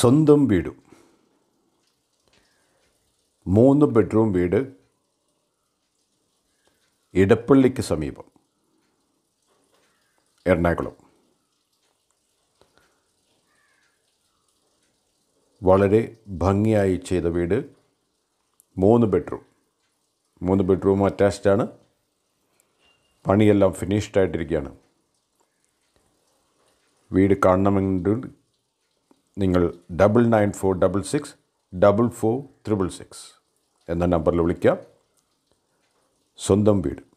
സ്വന്തം വീടും മൂന്ന് ബെഡ്റൂം വീട് ഇടപ്പള്ളിക്ക് സമീപം എറണാകുളം വളരെ ഭംഗിയായി ചെയ്ത വീട് മൂന്ന് ബെഡ്റൂം മൂന്ന് ബെഡ്റൂം അറ്റാച്ച്ഡ് ആണ് പണിയെല്ലാം ഫിനിഷ്ഡ് ആയിട്ടിരിക്കുകയാണ് വീട് കാണണമെങ്കിൽ നിങ്ങൾ double nine four double six double four triple six എന്ന നമ്പറിൽ വിളിക്കാം സ്വന്തം വീട്